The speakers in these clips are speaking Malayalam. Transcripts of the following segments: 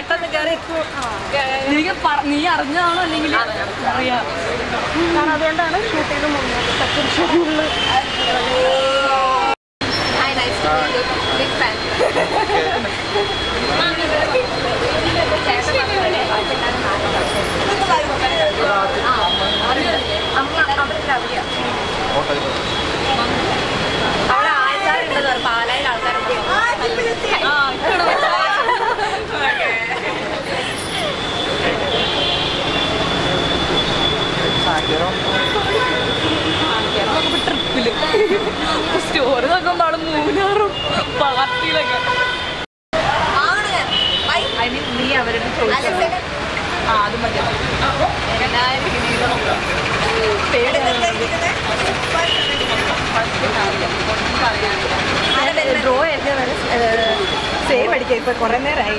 പെട്ടെന്ന് കയറി എനിക്ക് പറ- നീ അറിഞ്ഞതാണോ അല്ലെങ്കിൽ അറിയാം കാരണം അതുകൊണ്ടാണ് ഷൂട്ട് ചെയ്ത് മുന്നോട്ട് സെക്കൻഡ് ഷെഡ്യൂളിൽ Hi, nice to meet you. Big fan. അവിടെ ആൾക്കാരുണ്ട് പാലായിൽ ആൾക്കാരുണ്ട് ട്രിപ്പില് സ്റ്റോറി നോക്കുമ്പോൾ അവിടെ മൂന്നാറും പാർട്ടിയിലൊക്കെ ഐ മീൻ നീ അവരോട് ചോദിച്ചു ആ അത് മതി ഡ്രോ എഴുതിയതാണ് സേവ് അടിക്കുക ഇപ്പൊ കുറെ നേരമായി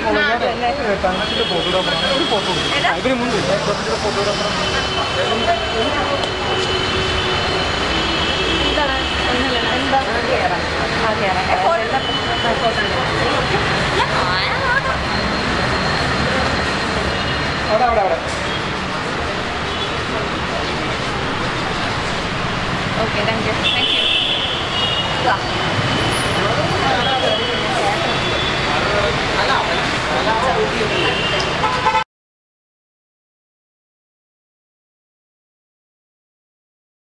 അവിടെ അവിടെ അവിടെ okay thank you thank U